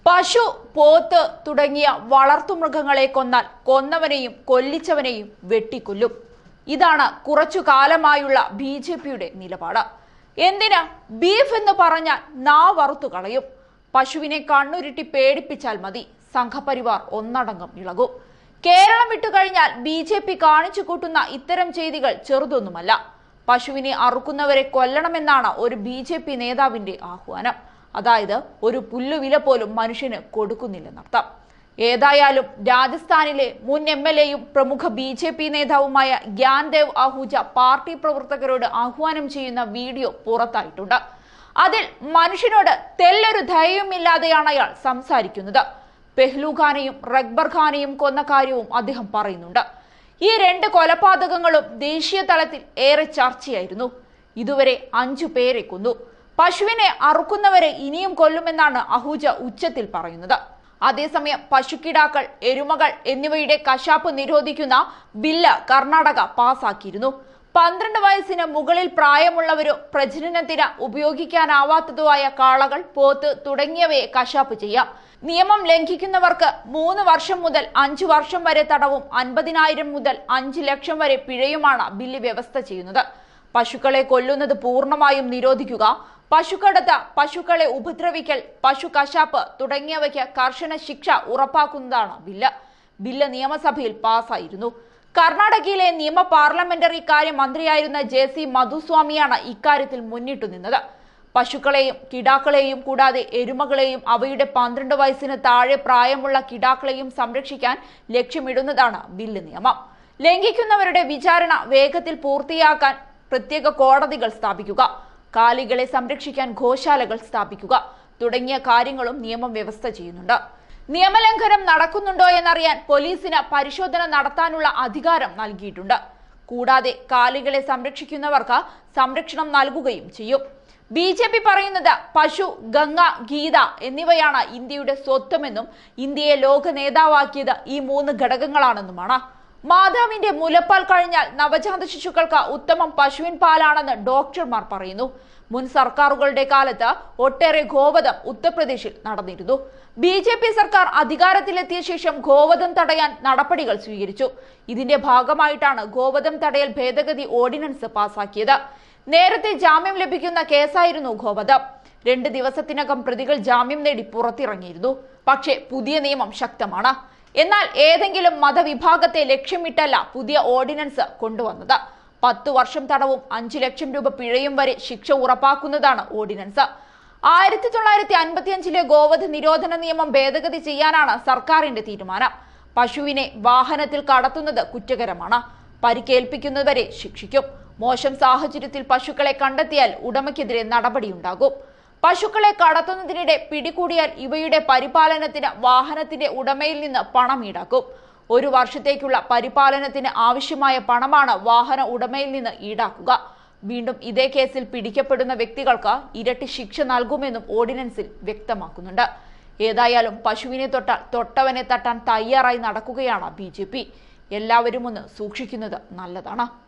പശു പോത്ത് തുടങ്ങിയ വളർത്തുമൃഗങ്ങളെ കൊന്നാൽ കൊന്നവനെയും കൊല്ലിച്ചവനെയും വെട്ടിക്കൊല്ലും ഇതാണ് കുറച്ചു കാലമായുള്ള ബി ജെ പിയുടെ നിലപാട് എന്തിന് ബീഫ് എന്ന് പറഞ്ഞാൽ നാ വറുത്തു കളയും പശുവിനെ കണ്ണുരുട്ടി പേടിപ്പിച്ചാൽ മതി സംഘപരിവാർ ഒന്നടങ്കം ഇളകും കേരളം വിട്ടുകഴിഞ്ഞാൽ ബി ജെ പി കാണിച്ചു കൂട്ടുന്ന ഇത്തരം ചെയ്തികൾ ചെറുതൊന്നുമല്ല പശുവിനെ അറുക്കുന്നവരെ കൊല്ലണമെന്നാണ് ഒരു ബി ജെ പി നേതാവിന്റെ ആഹ്വാനം അതായത് ഒരു പുല്ലുവില പോലും മനുഷ്യന് കൊടുക്കുന്നില്ലെന്നർത്ഥം ഏതായാലും രാജസ്ഥാനിലെ മുൻ എം എൽ എയും പ്രമുഖ ബി ജെ പി നേതാവുമായ ഗ്യാൻദേവ് ആഹൂജ പാർട്ടി പ്രവർത്തകരോട് ആഹ്വാനം ചെയ്യുന്ന വീഡിയോ പുറത്തായിട്ടുണ്ട് അതിൽ മനുഷ്യനോട് തെല്ലൊരു ധൈര്യമില്ലാതെയാണ് അയാൾ സംസാരിക്കുന്നത് പെഹ്ലു ഖാനെയും റക്ബർ ഖാനെയും കൊന്ന കാര്യവും അദ്ദേഹം പറയുന്നുണ്ട് ഈ രണ്ട് കൊലപാതകങ്ങളും ദേശീയ തലത്തിൽ ഏറെ ചർച്ചയായിരുന്നു ഇതുവരെ അഞ്ചു പേരെ കൊന്നു പശുവിനെ അറുക്കുന്നവരെ ഇനിയും കൊല്ലുമെന്നാണ് അഹൂജ ഉച്ചത്തിൽ പറയുന്നത് അതേസമയം പശുക്കിടാക്കൾ എരുമകൾ എന്നിവയുടെ കശാപ്പ് നിരോധിക്കുന്ന ബില്ല് കർണാടക പാസാക്കിയിരുന്നു പന്ത്രണ്ട് വയസ്സിന് മുകളിൽ പ്രായമുള്ളവരോ പ്രജനനത്തിന് ഉപയോഗിക്കാനാവാത്തതോ ആയ കാളകൾ പോത്ത് തുടങ്ങിയവയെ കശാപ്പ് ചെയ്യാം നിയമം ലംഘിക്കുന്നവർക്ക് മൂന്ന് വർഷം മുതൽ അഞ്ചു വർഷം വരെ തടവും അൻപതിനായിരം മുതൽ അഞ്ച് ലക്ഷം വരെ പിഴയുമാണ് ബില്ല് വ്യവസ്ഥ ചെയ്യുന്നത് പശുക്കളെ കൊല്ലുന്നത് പൂർണ്ണമായും നിരോധിക്കുക പശുക്കടത്ത് പശുക്കളെ ഉപദ്രവിക്കൽ പശു കശാപ്പ് തുടങ്ങിയവയ്ക്ക് കർശന ശിക്ഷ ഉറപ്പാക്കുന്നതാണ് ബില്ല് ബില്ല് നിയമസഭയിൽ പാസ്സായിരുന്നു കർണാടകയിലെ നിയമ പാർലമെന്ററി കാര്യ മന്ത്രിയായിരുന്ന ജെ സി മധുസ്വാമിയാണ് ഇക്കാര്യത്തിൽ മുന്നിട്ടു നിന്നത് പശുക്കളെയും കിടാക്കളെയും കൂടാതെ എരുമകളെയും അവയുടെ പന്ത്രണ്ട് വയസ്സിന് താഴെ പ്രായമുള്ള കിടാക്കളെയും സംരക്ഷിക്കാൻ ലക്ഷ്യമിടുന്നതാണ് ബില്ല് നിയമം ലംഘിക്കുന്നവരുടെ വിചാരണ വേഗത്തിൽ പൂർത്തിയാക്കാൻ പ്രത്യേക കോടതികൾ സ്ഥാപിക്കുക കാലികളെ സംരക്ഷിക്കാൻ ഗോശാലകൾ സ്ഥാപിക്കുക തുടങ്ങിയ കാര്യങ്ങളും നിയമം വ്യവസ്ഥ ചെയ്യുന്നുണ്ട് നിയമലംഘനം നടക്കുന്നുണ്ടോ എന്നറിയാൻ പോലീസിന് പരിശോധന നടത്താനുള്ള അധികാരം നൽകിയിട്ടുണ്ട് കൂടാതെ കാലികളെ സംരക്ഷിക്കുന്നവർക്ക് സംരക്ഷണം നൽകുകയും ചെയ്യും ബി ജെ പി പറയുന്നത് പശു ഗംഗ ഗീത എന്നിവയാണ് ഇന്ത്യയുടെ സ്വത്വമെന്നും ഇന്ത്യയെ ലോക നേതാവാക്കിയത് ഈ മൂന്ന് ഘടകങ്ങളാണെന്നുമാണ് മാതാവിന്റെ മുലപ്പാൽ കഴിഞ്ഞാൽ നവജാത ശിശുക്കൾക്ക് ഉത്തമം പശുവിൻ പാലാണെന്ന് ഡോക്ടർമാർ പറയുന്നു മുൻ സർക്കാരുകളുടെ കാലത്ത് ഒട്ടേറെ ഗോവധം ഉത്തർപ്രദേശിൽ നടന്നിരുന്നു ബി ജെ പി സർക്കാർ അധികാരത്തിലെത്തിയ ശേഷം ഗോവധം തടയാൻ നടപടികൾ സ്വീകരിച്ചു ഇതിന്റെ ഭാഗമായിട്ടാണ് ഗോവധം തടയൽ ഭേദഗതി ഓർഡിനൻസ് പാസാക്കിയത് നേരത്തെ ജാമ്യം ലഭിക്കുന്ന കേസായിരുന്നു ഗോവധം രണ്ട് ദിവസത്തിനകം പ്രതികൾ ജാമ്യം നേടി പുറത്തിറങ്ങിയിരുന്നു പക്ഷേ പുതിയ നിയമം ശക്തമാണ് എന്നാൽ ഏതെങ്കിലും മതവിഭാഗത്തെ ലക്ഷ്യമിട്ടല്ല പുതിയ ഓർഡിനൻസ് കൊണ്ടുവന്നത് പത്തു വർഷം തടവും അഞ്ചു ലക്ഷം രൂപ പിഴയും വരെ ശിക്ഷ ഉറപ്പാക്കുന്നതാണ് ഓർഡിനൻസ് ആയിരത്തി തൊള്ളായിരത്തി അൻപത്തി അഞ്ചിലെ ഗോവധ നിരോധന നിയമം ഭേദഗതി ചെയ്യാനാണ് സർക്കാരിന്റെ തീരുമാനം പശുവിനെ വാഹനത്തിൽ കടത്തുന്നത് കുറ്റകരമാണ് പരിക്കേൽപ്പിക്കുന്നവരെ ശിക്ഷിക്കും മോശം സാഹചര്യത്തിൽ പശുക്കളെ കണ്ടെത്തിയാൽ ഉടമയ്ക്കെതിരെ നടപടിയുണ്ടാകും പശുക്കളെ കടത്തുന്നതിനിടെ പിടികൂടിയാൽ ഇവയുടെ പരിപാലനത്തിന് വാഹനത്തിന്റെ ഉടമയിൽ നിന്ന് പണം ഈടാക്കും ഒരു വർഷത്തേക്കുള്ള പരിപാലനത്തിന് ആവശ്യമായ പണമാണ് വാഹന ഉടമയിൽ നിന്ന് ഈടാക്കുക വീണ്ടും ഇതേ കേസിൽ പിടിക്കപ്പെടുന്ന വ്യക്തികൾക്ക് ഇരട്ടി ശിക്ഷ നൽകുമെന്നും ഓർഡിനൻസിൽ വ്യക്തമാക്കുന്നുണ്ട് ഏതായാലും പശുവിനെ തൊട്ടാൽ തൊട്ടവനെ തട്ടാൻ തയ്യാറായി നടക്കുകയാണ് ബി എല്ലാവരും ഒന്ന് സൂക്ഷിക്കുന്നത് നല്ലതാണ്